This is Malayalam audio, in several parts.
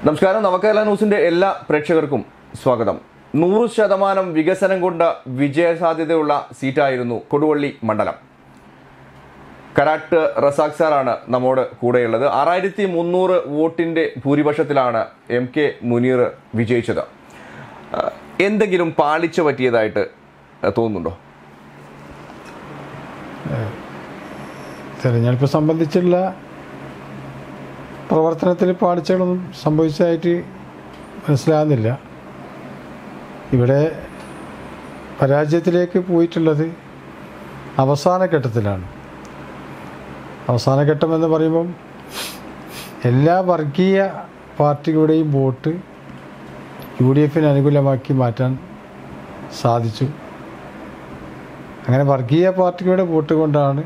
നമസ്കാരം നവകേരള ന്യൂസിന്റെ എല്ലാ പ്രേക്ഷകർക്കും സ്വാഗതം നൂറ് ശതമാനം വികസനം കൊണ്ട് വിജയസാധ്യതയുള്ള സീറ്റായിരുന്നു കൊടുവള്ളി മണ്ഡലം കരാട്ട് റസാഖ് സാറാണ് നമ്മോട് കൂടെയുള്ളത് ആറായിരത്തി മുന്നൂറ് വോട്ടിന്റെ ഭൂരിപക്ഷത്തിലാണ് എം കെ മുനീർ വിജയിച്ചത് ആ, എന്തെങ്കിലും പാളിച്ച പറ്റിയതായിട്ട് ആ, തോന്നുന്നുണ്ടോ തിരഞ്ഞെടുപ്പ് സംബന്ധിച്ചുള്ള പ്രവർത്തനത്തിൽ പാളിച്ചകളൊന്നും സംഭവിച്ചതായിട്ട് മനസ്സിലാകുന്നില്ല ഇവിടെ പരാജയത്തിലേക്ക് പോയിട്ടുള്ളത് അവസാന ഘട്ടത്തിലാണ് അവസാന ഘട്ടം എന്ന് പറയുമ്പം എല്ലാ വർഗീയ പാർട്ടികളുടെയും വോട്ട് യു ഡി എഫിന് അനുകൂലമാക്കി മാറ്റാൻ സാധിച്ചു അങ്ങനെ വർഗീയ പാർട്ടികളുടെ വോട്ട് കൊണ്ടാണ്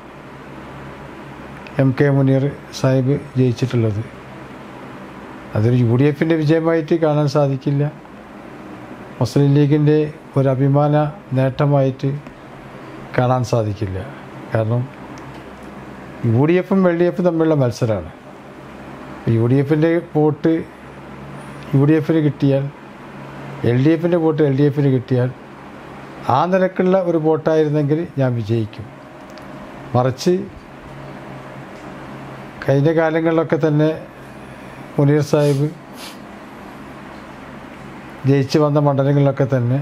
എം കെ മുനീർ സാഹിബ് ജയിച്ചിട്ടുള്ളത് അതൊരു യു ഡി എഫിൻ്റെ വിജയമായിട്ട് കാണാൻ സാധിക്കില്ല മുസ്ലിം ലീഗിൻ്റെ ഒരു അഭിമാന നേട്ടമായിട്ട് കാണാൻ സാധിക്കില്ല കാരണം യു ഡി എഫും എൽ ഡി എഫും തമ്മിലുള്ള മത്സരമാണ് യു ഡി എഫിൻ്റെ വോട്ട് യു ഡി എഫിന് കിട്ടിയാൽ എൽ ഡി എഫിൻ്റെ വോട്ട് എൽ ഡി എഫിന് കിട്ടിയാൽ ആ നിലക്കുള്ള ഒരു വോട്ടായിരുന്നെങ്കിൽ ഞാൻ വിജയിക്കും മറിച്ച് കഴിഞ്ഞ കാലങ്ങളിലൊക്കെ തന്നെ മുനീർ സാഹിബ് ജയിച്ചു വന്ന മണ്ഡലങ്ങളിലൊക്കെ തന്നെ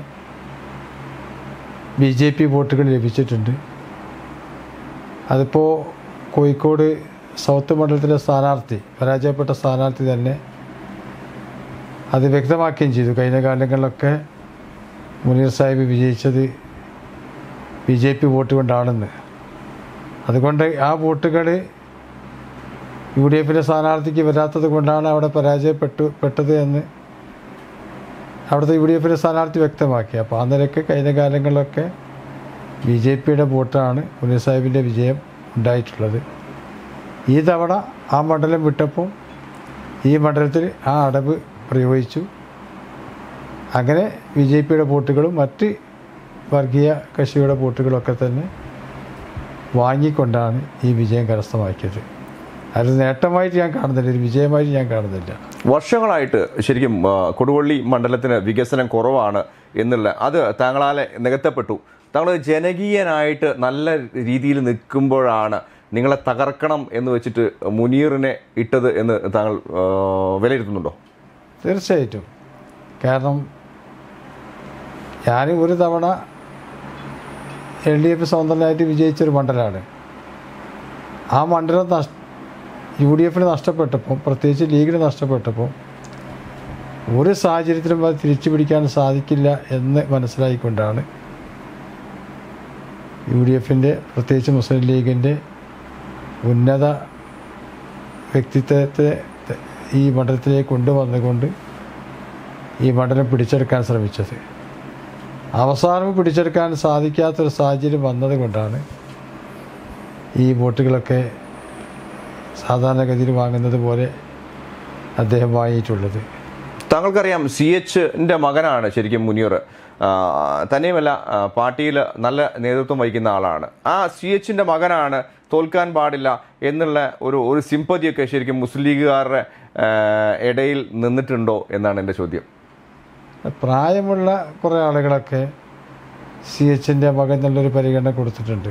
ബി ജെ പി വോട്ടുകൾ ലഭിച്ചിട്ടുണ്ട് അതിപ്പോൾ കോഴിക്കോട് സൗത്ത് മണ്ഡലത്തിലെ സ്ഥാനാർത്ഥി പരാജയപ്പെട്ട സ്ഥാനാർത്ഥി തന്നെ അത് വ്യക്തമാക്കുകയും ചെയ്തു കഴിഞ്ഞ കാലങ്ങളിലൊക്കെ മുനീർ സാഹിബ് വിജയിച്ചത് ബി ജെ പി വോട്ട് കൊണ്ടാണെന്ന് അതുകൊണ്ട് ആ വോട്ടുകൾ യു ഡി എഫിൻ്റെ സ്ഥാനാർത്ഥിക്ക് വരാത്തത് കൊണ്ടാണ് അവിടെ പരാജയപ്പെട്ടു പെട്ടത് എന്ന് അവിടുത്തെ യു ഡി എഫിൻ്റെ സ്ഥാനാർത്ഥി വ്യക്തമാക്കി അപ്പോൾ ആ നിലയ്ക്ക് കഴിഞ്ഞ കാലങ്ങളിലൊക്കെ ബി ജെ പിയുടെ വോട്ടാണ് മുനീർ സാഹിബിൻ്റെ വിജയം ഉണ്ടായിട്ടുള്ളത് ഈ തവണ ആ മണ്ഡലം വിട്ടപ്പോൾ ഈ മണ്ഡലത്തിൽ ആ അടവ് പ്രയോഗിച്ചു അങ്ങനെ ബി ജെ പിയുടെ വോട്ടുകളും മറ്റ് വർഗീയ കക്ഷിയുടെ വോട്ടുകളൊക്കെ തന്നെ വാങ്ങിക്കൊണ്ടാണ് ഈ വിജയം കരസ്ഥമാക്കിയത് അത് നേട്ടമായിട്ട് ഞാൻ കാണുന്നില്ല ഒരു വിജയമായിട്ട് ഞാൻ കാണുന്നില്ല വർഷങ്ങളായിട്ട് ശരിക്കും ആ, കൊടുവള്ളി മണ്ഡലത്തിന് വികസനം കുറവാണ് എന്നുള്ള അത് താങ്കളാലെ നികത്തപ്പെട്ടു താങ്കൾ ജനകീയനായിട്ട് നല്ല രീതിയിൽ നിൽക്കുമ്പോഴാണ് നിങ്ങളെ തകർക്കണം എന്ന് വെച്ചിട്ട് മുനീറിനെ ഇട്ടത് എന്ന് താങ്കൾ ആ, വിലയിരുത്തുന്നുണ്ടോ തീർച്ചയായിട്ടും കാരണം ഞാൻ ഒരു തവണ എൽ ഡി എഫ് സ്വതന്ത്രനായിട്ട് വിജയിച്ചൊരു മണ്ഡലമാണ് ആ മണ്ഡലം നഷ് യു ഡി എഫിന് നഷ്ടപ്പെട്ടപ്പോൾ പ്രത്യേകിച്ച് ലീഗിന് നഷ്ടപ്പെട്ടപ്പോൾ ഒരു സാഹചര്യത്തിലും അത് തിരിച്ചു പിടിക്കാൻ സാധിക്കില്ല എന്ന് മനസ്സിലായിക്കൊണ്ടാണ് യു ഡി എഫിൻ്റെ പ്രത്യേകിച്ച് മുസ്ലിം ലീഗിൻ്റെ ഉന്നത വ്യക്തിത്വത്തെ ഈ മണ്ഡലത്തിലേക്ക് കൊണ്ടുവന്നുകൊണ്ട് ഈ മണ്ഡലം പിടിച്ചെടുക്കാൻ ശ്രമിച്ചത് അവസാനം പിടിച്ചെടുക്കാൻ സാധിക്കാത്തൊരു സാഹചര്യം വന്നത് കൊണ്ടാണ് ഈ വോട്ടുകളൊക്കെ സാധാരണഗതിയിൽ വാങ്ങുന്നത് പോലെ അദ്ദേഹം വാങ്ങിയിട്ടുള്ളത് താങ്കൾക്കറിയാം സി എച്ചിൻ്റെ മകനാണ് ശരിക്കും മുനീർ ആ, തന്നെയുമല്ല ആ, പാർട്ടിയിൽ നല്ല നേതൃത്വം വഹിക്കുന്ന ആളാണ് ആ സി എച്ചിൻ്റെ മകനാണ് തോൽക്കാൻ പാടില്ല എന്നുള്ള ഒരു ഒരു സിമ്പതിയൊക്കെ ശരിക്കും മുസ്ലിം ലീഗുകാരുടെ ആ, ഇടയിൽ നിന്നിട്ടുണ്ടോ എന്നാണ് എൻ്റെ ചോദ്യം പ്രായമുള്ള കുറേ ആളുകളൊക്കെ സി എച്ചിൻ്റെ മകൻ എന്നുള്ളൊരു പരിഗണന കൊടുത്തിട്ടുണ്ട്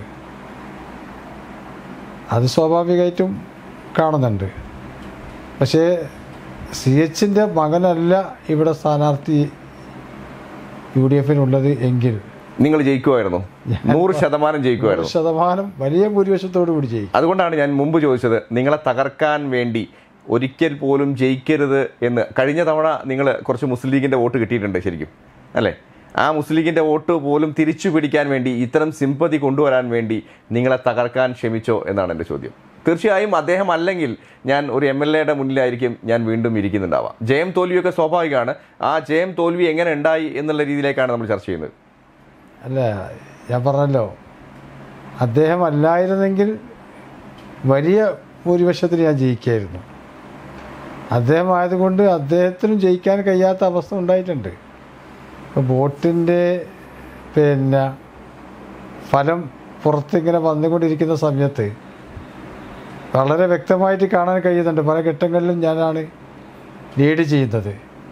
അത് സ്വാഭാവികമായിട്ടും കാണുന്നുണ്ട് പക്ഷേ സി എച്ചിൻ്റെ മകനല്ല ഇവിടെ സ്ഥാനാർത്ഥി യു ഡി എഫിനുള്ളത് എങ്കിൽ നിങ്ങൾ ജയിക്കുമായിരുന്നു നൂറ് ശതമാനം ജയിക്കുമായിരുന്നു ശതമാനം വലിയ ഭൂരിപക്ഷത്തോടു കൂടി ചെയ്യും അതുകൊണ്ടാണ് ഞാൻ മുമ്പ് ചോദിച്ചത് നിങ്ങളെ തകർക്കാൻ വേണ്ടി ഒരിക്കൽ പോലും ജയിക്കരുത് എന്ന് കഴിഞ്ഞ തവണ നിങ്ങൾ കുറച്ച് മുസ്ലിം ലീഗിൻ്റെ വോട്ട് കിട്ടിയിട്ടുണ്ട് ശരിക്കും അല്ലേ ആ മുസ്ലിം ലീഗിൻ്റെ വോട്ട് പോലും തിരിച്ചു പിടിക്കാൻ വേണ്ടി ഇത്തരം സിമ്പതി കൊണ്ടുവരാൻ വേണ്ടി നിങ്ങളെ തകർക്കാൻ ശ്രമിച്ചോ എന്നാണ് എൻ്റെ ചോദ്യം തീർച്ചയായും അദ്ദേഹം അല്ലെങ്കിൽ ഞാൻ ഒരു എം എൽ എയുടെ മുന്നിലായിരിക്കും ഞാൻ വീണ്ടും ഇരിക്കുന്നുണ്ടാവുക ജയം തോൽവിയൊക്കെ സ്വാഭാവികമാണ് ആ ജയം തോൽവി എങ്ങനെ ഉണ്ടായി എന്നുള്ള രീതിയിലേക്കാണ് നമ്മൾ ചർച്ച ചെയ്യുന്നത് അല്ല ഞാൻ പറഞ്ഞല്ലോ അദ്ദേഹം അല്ലായിരുന്നെങ്കിൽ വലിയ ഭൂരിപക്ഷത്തിൽ ഞാൻ ജയിക്കായിരുന്നു അദ്ദേഹം ആയതുകൊണ്ട് അദ്ദേഹത്തിനും ജയിക്കാൻ കഴിയാത്ത അവസ്ഥ ഉണ്ടായിട്ടുണ്ട് ഇപ്പോൾ വോട്ടിൻ്റെ പിന്നെ ഫലം പുറത്തിങ്ങനെ വന്നുകൊണ്ടിരിക്കുന്ന സമയത്ത് വളരെ വ്യക്തമായിട്ട് കാണാൻ കഴിയുന്നുണ്ട് പല ഘട്ടങ്ങളിലും ഞാനാണ് ലീഡ് ചെയ്യുന്നത്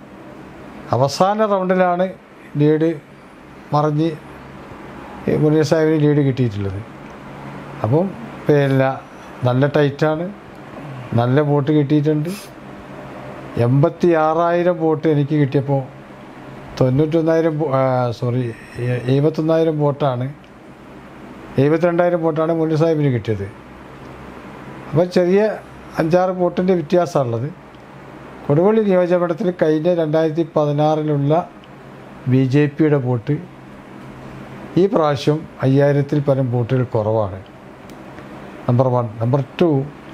അവസാന റൗണ്ടിലാണ് ലീഡ് മറിഞ്ഞ് മുനീർ സാഹിബിന് ലീഡ് കിട്ടിയിട്ടുള്ളത് അപ്പം പിന്നെ നല്ല ടൈറ്റാണ് നല്ല വോട്ട് കിട്ടിയിട്ടുണ്ട് എൺപത്തി ആറായിരം വോട്ട് എനിക്ക് കിട്ടിയപ്പോൾ തൊണ്ണൂറ്റൊന്നായിരം സോറി എഴുപത്തൊന്നായിരം വോട്ടാണ് എഴുപത്തിരണ്ടായിരം വോട്ടാണ് മുനീർ സാഹിബിന് കിട്ടിയത് അപ്പോൾ ചെറിയ അഞ്ചാറ് വോട്ടിൻ്റെ വ്യത്യാസമുള്ളത് കൊടുവള്ളി നിയോജകമണ്ഡലത്തിൽ കഴിഞ്ഞ രണ്ടായിരത്തി പതിനാറിലുള്ള ബി ജെ പിയുടെ വോട്ട് ഈ പ്രാവശ്യം അയ്യായിരത്തിൽ പരം വോട്ടുകൾ കുറവാണ് നമ്പർ വൺ നമ്പർ ടു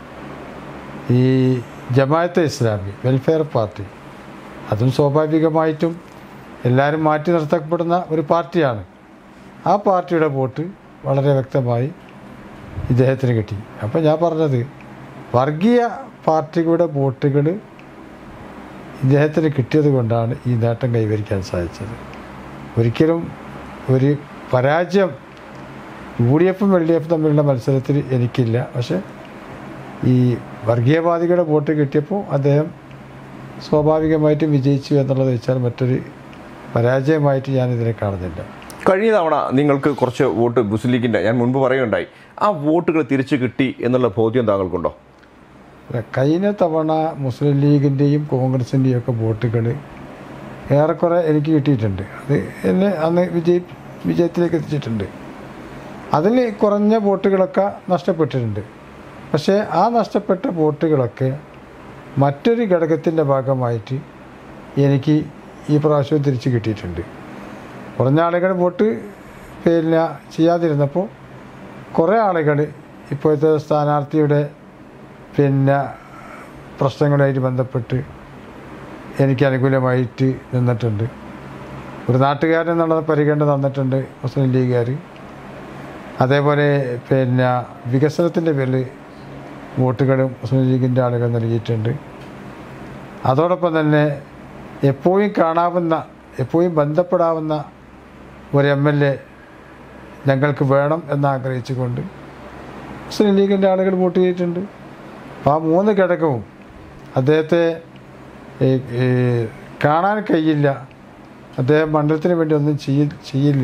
ഈ ജമാഅത്തെ ഇസ്ലാമി വെൽഫെയർ പാർട്ടി അതും സ്വാഭാവികമായിട്ടും എല്ലാവരും മാറ്റി നിർത്തപ്പെടുന്ന ഒരു പാർട്ടിയാണ് ആ പാർട്ടിയുടെ വോട്ട് വളരെ വ്യക്തമായി ഇദ്ദേഹത്തിന് കിട്ടി അപ്പോൾ ഞാൻ പറഞ്ഞത് വർഗീയ പാർട്ടികളുടെ വോട്ടുകൾ ഇദ്ദേഹത്തിന് കിട്ടിയത് കൊണ്ടാണ് ഈ നേട്ടം കൈവരിക്കാൻ സാധിച്ചത് ഒരിക്കലും ഒരു പരാജയം യു ഡി എഫും എൽ ഡി എഫും തമ്മിലുള്ള മത്സരത്തിൽ എനിക്കില്ല പക്ഷേ ഈ വർഗീയവാദികളുടെ വോട്ട് കിട്ടിയപ്പോൾ അദ്ദേഹം സ്വാഭാവികമായിട്ടും വിജയിച്ചു എന്നുള്ളത് വെച്ചാൽ മറ്റൊരു പരാജയമായിട്ട് ഞാനിതിനെ കാണുന്നില്ല കഴിഞ്ഞ തവണ നിങ്ങൾക്ക് കുറച്ച് വോട്ട് മുസ്ലിം ലീഗിൻ്റെ ഞാൻ മുൻപ് പറയുകയുണ്ടായി ആ വോട്ടുകൾ തിരിച്ചു കിട്ടി എന്നുള്ള ബോധ്യം താങ്കൾക്കുണ്ടോ അല്ല, കഴിഞ്ഞ തവണ മുസ്ലിം ലീഗിൻ്റെയും കോൺഗ്രസിൻ്റെയും ഒക്കെ വോട്ടുകൾ ഏറെക്കുറെ എനിക്ക് കിട്ടിയിട്ടുണ്ട് അത് എന്നെ അന്ന് വിജയി വിജയത്തിലേക്ക് എത്തിച്ചിട്ടുണ്ട് അതിൽ കുറഞ്ഞ വോട്ടുകളൊക്കെ നഷ്ടപ്പെട്ടിട്ടുണ്ട് പക്ഷേ ആ നഷ്ടപ്പെട്ട വോട്ടുകളൊക്കെ മറ്റൊരു ഘടകത്തിൻ്റെ ഭാഗമായിട്ട് എനിക്ക് ഈ പ്രാവശ്യവും തിരിച്ച് കിട്ടിയിട്ടുണ്ട് കുറഞ്ഞ ആളുകൾ വോട്ട് പിന്നെ ചെയ്യാതിരുന്നപ്പോൾ കുറേ ആളുകൾ ഇപ്പോഴത്തെ സ്ഥാനാർത്ഥിയുടെ പിന്നെ പ്രശ്നങ്ങളുമായിട്ട് ബന്ധപ്പെട്ട് എനിക്ക് അനുകൂലമായിട്ട് നിന്നിട്ടുണ്ട് ഒരു നാട്ടുകാരൻ എന്നുള്ള പരിഗണന തന്നിട്ടുണ്ട് മുസ്ലിം ലീഗുകാർ അതേപോലെ പിന്നെ വികസനത്തിൻ്റെ പേരിൽ വോട്ടുകളും മുസ്ലിം ലീഗിൻ്റെ ആളുകൾ നൽകിയിട്ടുണ്ട് അതോടൊപ്പം തന്നെ എപ്പോഴും കാണാവുന്ന എപ്പോഴും ബന്ധപ്പെടാവുന്ന ഒരു എം എൽ എ ഞങ്ങൾക്ക് വേണം എന്നാഗ്രഹിച്ചുകൊണ്ട് മുസ്ലിം ലീഗിൻ്റെ ആളുകൾ വോട്ട് ചെയ്തിട്ടുണ്ട് അപ്പോൾ ആ മൂന്ന് ഘടകവും അദ്ദേഹത്തെ ഈ, ഈ, കാണാൻ കഴിയില്ല അദ്ദേഹം മണ്ഡലത്തിന് വേണ്ടി ഒന്നും ചെയ്യ ചെയ്യില്ല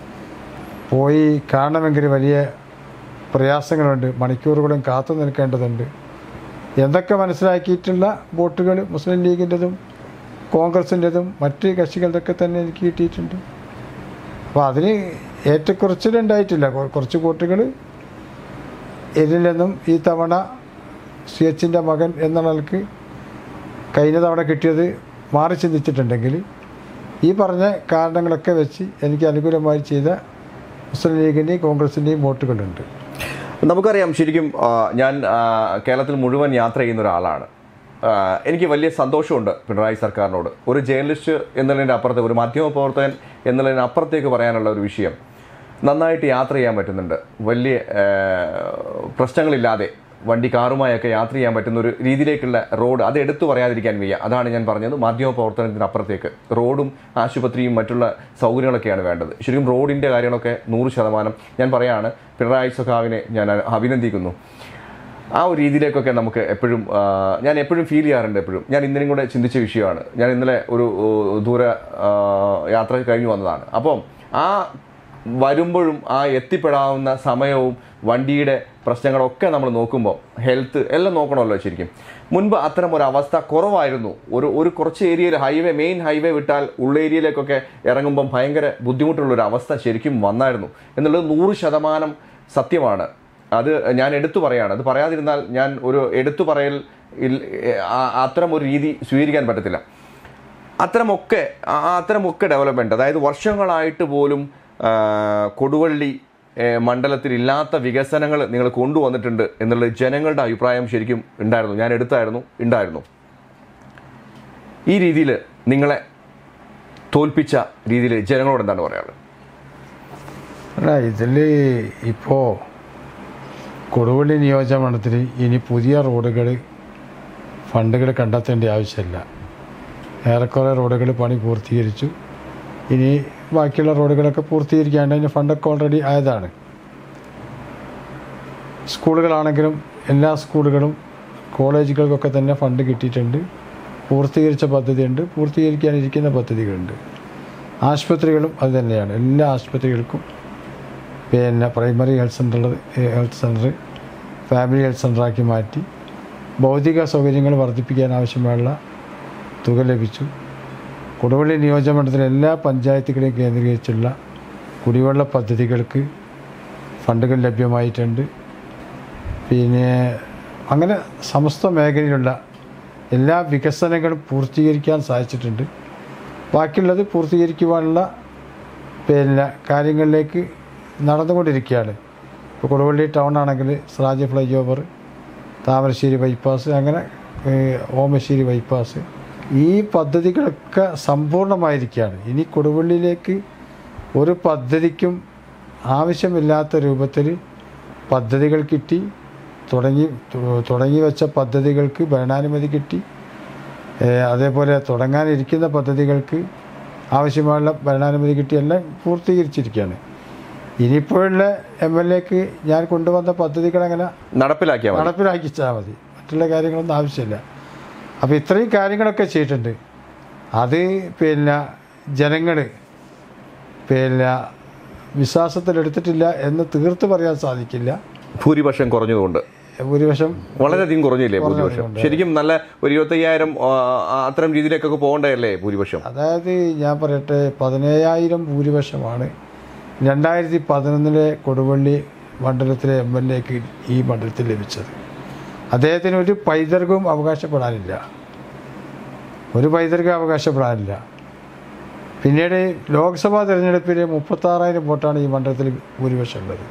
പോയി കാണണമെങ്കിൽ വലിയ പ്രയാസങ്ങളുണ്ട് മണിക്കൂറുകളും കാത്തു നിൽക്കേണ്ടതുണ്ട് എന്തൊക്കെ മനസ്സിലാക്കിയിട്ടുള്ള വോട്ടുകൾ മുസ്ലിം ലീഗിൻ്റെതും കോൺഗ്രസിൻ്റെതും മറ്റ് കക്ഷികളുടെയൊക്കെ തന്നെ എനിക്ക് കിട്ടിയിട്ടുണ്ട് അപ്പോൾ അതിന് ഏറ്റക്കുറച്ചിലുണ്ടായിട്ടില്ല കൊ- കുറച്ച് വോട്ടുകൾ ഇതിൽ നിന്നും ഈ തവണ സി എച്ചിൻ്റെ മകൻ എന്ന നിലക്ക് കഴിഞ്ഞ തവണ കിട്ടിയത് മാറി ചിന്തിച്ചിട്ടുണ്ടെങ്കിൽ ഈ പറഞ്ഞ കാരണങ്ങളൊക്കെ വെച്ച് എനിക്ക് അനുകൂലമായി ചെയ്ത മുസ്ലിം ലീഗിൻ്റെയും കോൺഗ്രസിൻ്റെയും വോട്ടുകളുണ്ട് നമുക്കറിയാം ശരിക്കും ആ, ഞാൻ ആ, കേരളത്തിൽ മുഴുവൻ യാത്ര ചെയ്യുന്ന ഒരാളാണ് ആ, എനിക്ക് വലിയ സന്തോഷമുണ്ട് പിണറായി സർക്കാരിനോട് ഒരു ജേർണലിസ്റ്റ് എന്നുള്ളതിൻ്റെ അപ്പുറത്ത് ഒരു മാധ്യമപ്രവർത്തകൻ എന്നുള്ളതിന് അപ്പുറത്തേക്ക് പറയാനുള്ള ഒരു വിഷയം നന്നായിട്ട് യാത്ര ചെയ്യാൻ പറ്റുന്നുണ്ട് വലിയ ആ, പ്രശ്നങ്ങളില്ലാതെ വണ്ടി കാറുമായൊക്കെ യാത്ര ചെയ്യാൻ പറ്റുന്ന ഒരു രീതിയിലേക്കുള്ള റോഡ് അത് എടുത്തു പറയാതിരിക്കാൻ വയ്യ അതാണ് ഞാൻ പറഞ്ഞത് മാധ്യമപ്രവർത്തനത്തിന് അപ്പുറത്തേക്ക് റോഡും ആശുപത്രിയും മറ്റുള്ള സൗകര്യങ്ങളൊക്കെയാണ് വേണ്ടത് ശരിക്കും റോഡിൻ്റെ കാര്യങ്ങളൊക്കെ നൂറ് ശതമാനം ഞാൻ പറയാണ് പിണറായി സഖാവിനെ ഞാൻ അഭിനന്ദിക്കുന്നു ആ ഒരു രീതിയിലേക്കൊക്കെ നമുക്ക് എപ്പോഴും ആ, ഞാൻ എപ്പോഴും ഫീൽ ചെയ്യാറുണ്ട് എപ്പോഴും ഞാൻ ഇന്നലെയും കൂടെ ചിന്തിച്ച വിഷയമാണ് ഞാൻ ഇന്നലെ ഒരു ഓ, ദൂര ആ, യാത്ര കഴിഞ്ഞു വന്നതാണ് അപ്പം ആ വരുമ്പോഴും ആ എത്തിപ്പെടാവുന്ന സമയവും വണ്ടിയുടെ പ്രശ്നങ്ങളൊക്കെ നമ്മൾ നോക്കുമ്പോൾ ഹെൽത്ത് എല്ലാം നോക്കണമല്ലോ ശരിക്കും മുൻപ് അത്തരം ഒരു അവസ്ഥ കുറവായിരുന്നു ഒരു ഒരു കുറച്ച് ഏരിയയിൽ ഹൈവേ മെയിൻ ഹൈവേ വിട്ടാൽ ഉള്ളേരിയയിലേക്കൊക്കെ ഇറങ്ങുമ്പം ഭയങ്കര ബുദ്ധിമുട്ടുള്ളൊരു അവസ്ഥ ശരിക്കും വന്നായിരുന്നു എന്നുള്ളത് നൂറ് ശതമാനം സത്യമാണ് അത് ഞാൻ എടുത്തു പറയാണ് അത് പറയാതിരുന്നാൽ ഞാൻ ഒരു എടുത്തു പറയൽ ഇൽ- ആ- അത്തരം ഒരു രീതി സ്വീകരിക്കാൻ പറ്റത്തില്ല അത്തരമൊക്കെ ആ- അത്തരമൊക്കെ ഡെവലപ്മെൻറ്റ് അതായത് വർഷങ്ങളായിട്ട് പോലും ആ, കൊടുവള്ളി ഏ, മണ്ഡലത്തിൽ ഇല്ലാത്ത വികസനങ്ങൾ നിങ്ങൾ കൊണ്ടുവന്നിട്ടുണ്ട് എന്നുള്ളത് ജനങ്ങളുടെ അഭിപ്രായം ശരിക്കും ഉണ്ടായിരുന്നു ഞാൻ എടുത്തായിരുന്നു ഉണ്ടായിരുന്നു ഈ രീതിയിൽ നിങ്ങളെ തോൽപ്പിച്ച രീതിയിൽ ജനങ്ങളോട് എന്താണ് പറയാനുള്ളത് അല്ല ഇതിൽ ഇപ്പോൾ കൊടുവള്ളി നിയോജകമണ്ഡലത്തിൽ ഇനി പുതിയ റോഡുകൾ ഫണ്ടുകൾ കണ്ടെത്തേണ്ട ആവശ്യമില്ല ഏറെക്കുറെ റോഡുകൾ പണി പൂർത്തീകരിച്ചു ഇനി ബാക്കിയുള്ള റോഡുകളൊക്കെ പൂർത്തീകരിക്കാണ്ട് അതിന് ഫണ്ടൊക്കെ ഓൾറെഡി ആയതാണ് സ്കൂളുകളാണെങ്കിലും എല്ലാ സ്കൂളുകളും കോളേജുകൾക്കൊക്കെ തന്നെ ഫണ്ട് കിട്ടിയിട്ടുണ്ട് പൂർത്തീകരിച്ച പദ്ധതിയുണ്ട് പൂർത്തീകരിക്കാനിരിക്കുന്ന പദ്ധതികളുണ്ട് ആശുപത്രികളും അത് തന്നെയാണ് എല്ലാ ആശുപത്രികൾക്കും പിന്നെ primary health centre health centre family health സെൻ്ററാക്കി മാറ്റി ഭൗതിക സൗകര്യങ്ങൾ വർദ്ധിപ്പിക്കാൻ ആവശ്യമായുള്ള തുക ലഭിച്ചു കൊടുവള്ളി നിയോജകമണ്ഡലത്തിലെ എല്ലാ പഞ്ചായത്തുകളെയും കേന്ദ്രീകരിച്ചുള്ള കുടിവെള്ള പദ്ധതികൾക്ക് ഫണ്ടുകൾ ലഭ്യമായിട്ടുണ്ട് പിന്നെ അങ്ങനെ സമസ്ത മേഖലയിലുള്ള എല്ലാ വികസനങ്ങളും പൂർത്തീകരിക്കാൻ സാധിച്ചിട്ടുണ്ട് ബാക്കിയുള്ളത് പൂർത്തീകരിക്കുവാനുള്ള പിന്നെ കാര്യങ്ങളിലേക്ക് നടന്നുകൊണ്ടിരിക്കുകയാണ് ഇപ്പോൾ കൊടുവള്ളി ടൗൺ ആണെങ്കിൽ സ്രാജ് ഫ്ലൈ ഓവർ താമരശ്ശേരി ബൈപ്പാസ് അങ്ങനെ ഏഹ്, ഓമശ്ശേരി ബൈപ്പാസ് ഈ പദ്ധതികളൊക്കെ സമ്പൂർണ്ണമായിരിക്കുകയാണ് ഇനി കൊടുവള്ളിയിലേക്ക് ഒരു പദ്ധതിക്കും ആവശ്യമില്ലാത്ത രൂപത്തിൽ പദ്ധതികൾ കിട്ടി തുടങ്ങി തു- തുടങ്ങി വെച്ച പദ്ധതികൾക്ക് ഭരണാനുമതി കിട്ടി ഏഹ് അതേപോലെ തുടങ്ങാനിരിക്കുന്ന പദ്ധതികൾക്ക് ആവശ്യമായുള്ള ഭരണാനുമതി കിട്ടി എല്ലാം പൂർത്തീകരിച്ചിരിക്കുകയാണ് ഇനിയിപ്പോഴുള്ള എം എൽ എക്ക് ഞാൻ കൊണ്ടുവന്ന പദ്ധതികൾ അങ്ങനെ നടപ്പിലാക്കിയാൽ മതി നടപ്പിലാക്കിച്ചാൽ മതി മറ്റുള്ള കാര്യങ്ങളൊന്നും ആവശ്യമില്ല അപ്പോൾ ഇത്രയും കാര്യങ്ങളൊക്കെ ചെയ്തിട്ടുണ്ട് അത് പിന്നെ ജനങ്ങൾ പിന്നെ വിശ്വാസത്തിലെടുത്തിട്ടില്ല എന്ന് തീർത്ത് പറയാൻ സാധിക്കില്ല ഭൂരിപക്ഷം കുറഞ്ഞതുകൊണ്ട് ഭൂരിപക്ഷം വളരെയധികം കുറഞ്ഞില്ലേ ഭൂരിപക്ഷം ശരിക്കും നല്ല ഒരു ഇരുപത്തയ്യായിരം ആ, ആ, അത്തരം രീതിയിലേക്കൊക്കെ പോകണ്ടല്ലേ ഭൂരിപക്ഷം അതായത് ഞാൻ പറയട്ടെ പതിനേഴായിരം ഭൂരിപക്ഷമാണ് രണ്ടായിരത്തി പതിനൊന്നിലെ കൊടുവള്ളി മണ്ഡലത്തിലെ എം എൽ എക്ക് ഈ മണ്ഡലത്തിൽ ലഭിച്ചത് അദ്ദേഹത്തിന് ഒരു പൈതൃകവും അവകാശപ്പെടാനില്ല ഒരു പൈതൃകം അവകാശപ്പെടാനില്ല പിന്നീട് ലോക്സഭാ തിരഞ്ഞെടുപ്പിൽ മുപ്പത്താറായിരം വോട്ടാണ് ഈ മണ്ഡലത്തിൽ ഭൂരിപക്ഷം ഉള്ളത്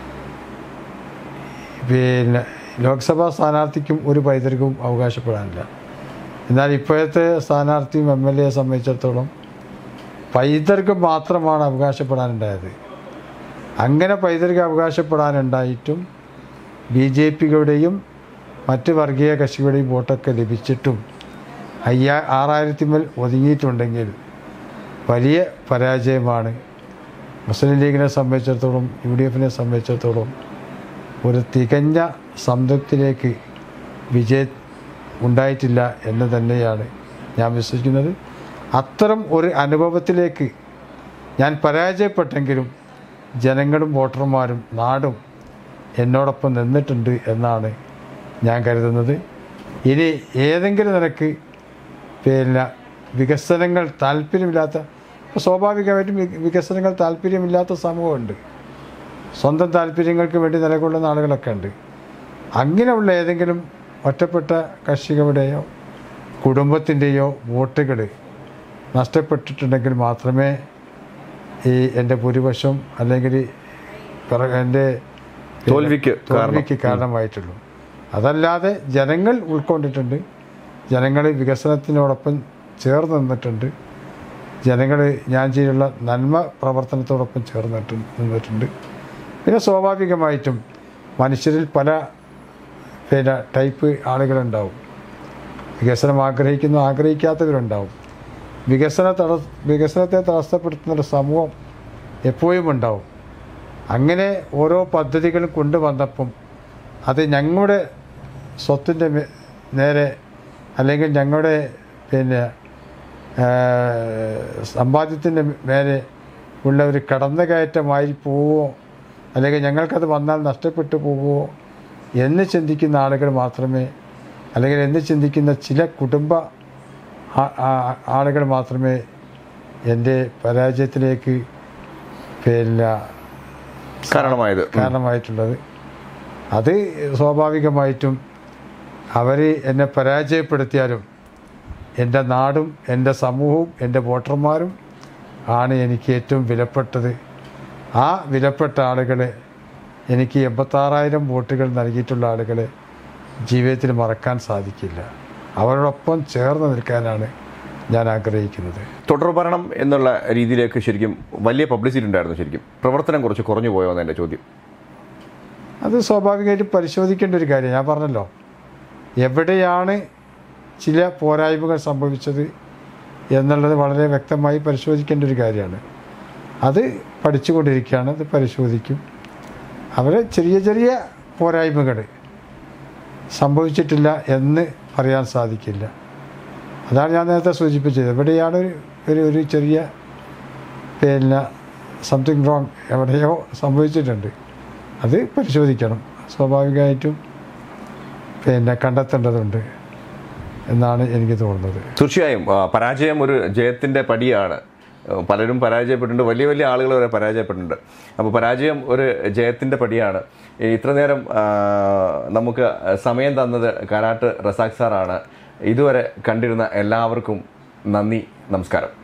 പിന്നെ ലോക്സഭാ സ്ഥാനാർത്ഥിക്കും ഒരു പൈതൃകവും അവകാശപ്പെടാനില്ല എന്നാൽ ഇപ്പോഴത്തെ സ്ഥാനാർത്ഥിയും എം എൽ എയെ സംബന്ധിച്ചിടത്തോളം പൈതൃകം മാത്രമാണ് അവകാശപ്പെടാനുണ്ടായത് അങ്ങനെ പൈതൃകം അവകാശപ്പെടാനുണ്ടായിട്ടും ബി ജെ പികളുടെയും മറ്റ് വർഗീയ കക്ഷികളുടെയും വോട്ടൊക്കെ ലഭിച്ചിട്ടും അയ്യാ ആറായിരത്തിമേൽ ഒതുങ്ങിയിട്ടുണ്ടെങ്കിൽ വലിയ പരാജയമാണ് മുസ്ലിം ലീഗിനെ സംബന്ധിച്ചിടത്തോളം യു ഡി എഫിനെ സംബന്ധിച്ചിടത്തോളം ഒരു തികഞ്ഞ സംതൃപ്തിയിലേക്ക് വിജയ ഉണ്ടായിട്ടില്ല എന്ന് തന്നെയാണ് ഞാൻ വിശ്വസിക്കുന്നത് അത്തരം ഒരു അനുഭവത്തിലേക്ക് ഞാൻ പരാജയപ്പെട്ടെങ്കിലും ജനങ്ങളും വോട്ടർമാരും നാടും എന്നോടൊപ്പം നിന്നിട്ടുണ്ട് എന്നാണ് ഞാൻ കരുതുന്നത് ഇനി ഏതെങ്കിലും നിലക്ക് പിന്നെ വികസനങ്ങൾ താല്പര്യമില്ലാത്ത ഇപ്പോൾ സ്വാഭാവികമായിട്ടും വി- വികസനങ്ങൾ താല്പര്യമില്ലാത്ത സമൂഹമുണ്ട് സ്വന്തം താല്പര്യങ്ങൾക്ക് വേണ്ടി നിലകൊള്ളുന്ന ആളുകളൊക്കെ ഉണ്ട് അങ്ങനെയുള്ള ഏതെങ്കിലും ഒറ്റപ്പെട്ട കക്ഷികളുടെയോ കുടുംബത്തിൻ്റെയോ വോട്ടുകൾ നഷ്ടപ്പെട്ടിട്ടുണ്ടെങ്കിൽ മാത്രമേ ഈ എൻ്റെ ഭൂരിപക്ഷം അല്ലെങ്കിൽ പിറ- എൻ്റെ തോൽവിക്ക് കാരണം തോൽവിക്ക് കാരണമായിട്ടുള്ളൂ അതല്ലാതെ ജനങ്ങൾ ഉൾക്കൊണ്ടിട്ടുണ്ട് ജനങ്ങൾ വികസനത്തിനോടൊപ്പം ചേർന്ന് നിന്നിട്ടുണ്ട് ജനങ്ങൾ ഞാൻ ചെയ്തുള്ള നന്മ പ്രവർത്തനത്തോടൊപ്പം ചേർന്നിട്ട് നിന്നിട്ടുണ്ട് പിന്നെ സ്വാഭാവികമായിട്ടും മനുഷ്യരിൽ പല പിന്നെ ടൈപ്പ് ആളുകളുണ്ടാവും വികസനം ആഗ്രഹിക്കുന്നു ആഗ്രഹിക്കാത്തവരുണ്ടാവും വികസന തട വികസനത്തെ തടസ്സപ്പെടുത്തുന്ന ഒരു സമൂഹം എപ്പോഴും ഉണ്ടാവും അങ്ങനെ ഓരോ പദ്ധതികളും കൊണ്ടുവന്നപ്പം അത് ഞങ്ങളുടെ സ്വത്തിൻ്റെ മേ- നേരെ അല്ലെങ്കിൽ ഞങ്ങളുടെ പിന്നെ സമ്പാദ്യത്തിൻ്റെ മേലെ ഉള്ള ഒരു കടന്നുകയറ്റമായി പോവുമോ അല്ലെങ്കിൽ ഞങ്ങൾക്കത് വന്നാൽ നഷ്ടപ്പെട്ടു പോവുമോ എന്ന് ചിന്തിക്കുന്ന ആളുകൾ മാത്രമേ അല്ലെങ്കിൽ എന്ന് ചിന്തിക്കുന്ന ചില കുടുംബ ആ- ആ- ആളുകൾ മാത്രമേ എൻ്റെ പരാജയത്തിലേക്ക് പിന്നെ കാരണമായത് കാരണമായിട്ടുള്ളത് അത് സ്വാഭാവികമായിട്ടും അവർ എന്നെ പരാജയപ്പെടുത്തിയാലും എൻ്റെ നാടും എൻ്റെ സമൂഹവും എൻ്റെ വോട്ടർമാരും ആണ് എനിക്ക് ഏറ്റവും വിലപ്പെട്ടത് ആ വിലപ്പെട്ട ആളുകളെ എനിക്ക് എൺപത്താറായിരം വോട്ടുകൾ നൽകിയിട്ടുള്ള ആളുകളെ ജീവിതത്തിൽ മറക്കാൻ സാധിക്കില്ല അവരോടൊപ്പം ചേർന്ന് നിൽക്കാനാണ് ഞാൻ ആഗ്രഹിക്കുന്നത് തുടർഭരണം എന്നുള്ള രീതിയിലേക്ക് ശരിക്കും വലിയ പബ്ലിസിറ്റി ഉണ്ടായിരുന്നു ശരിക്കും പ്രവർത്തനം കുറച്ച് കുറഞ്ഞു പോയോ എന്ന് എൻ്റെ ചോദ്യം അത് സ്വാഭാവികമായിട്ടും പരിശോധിക്കേണ്ട ഒരു കാര്യം ഞാൻ പറഞ്ഞല്ലോ എവിടെയാണ് ചില പോരായ്മകൾ സംഭവിച്ചത് എന്നുള്ളത് വളരെ വ്യക്തമായി പരിശോധിക്കേണ്ട ഒരു കാര്യമാണ് അത് പഠിച്ചുകൊണ്ടിരിക്കുകയാണ് അത് പരിശോധിക്കും അവരെ ചെറിയ ചെറിയ പോരായ്മകൾ സംഭവിച്ചിട്ടില്ല എന്ന് പറയാൻ സാധിക്കില്ല അതാണ് ഞാൻ നേരത്തെ സൂചിപ്പിച്ചത് എവിടെയാണ് ഒരു- ഒരു ഒരു ചെറിയ പിന്നെ സംതിങ് റോങ് എവിടെയോ സംഭവിച്ചിട്ടുണ്ട് അത് പരിശോധിക്കണം സ്വാഭാവികമായിട്ടും പിന്നെ കണ്ടെത്തേണ്ടതുണ്ട് എന്നാണ് എനിക്ക് തോന്നുന്നത് തീർച്ചയായും ആ, പരാജയം ഒരു ജയത്തിന്റെ പടിയാണ് ആ, പലരും പരാജയപ്പെട്ടിട്ടുണ്ട് വലിയ വലിയ ആളുകൾ വരെ പരാജയപ്പെട്ടിട്ടുണ്ട് അപ്പോൾ പരാജയം ഒരു ജയത്തിന്റെ പടിയാണ് ഈ ഇത്ര നേരം ആ, നമുക്ക് സമയം തന്നത് കാരാട്ട് റസാഖ് സാറാണ് ഇതുവരെ കണ്ടിരുന്ന എല്ലാവർക്കും നന്ദി നമസ്കാരം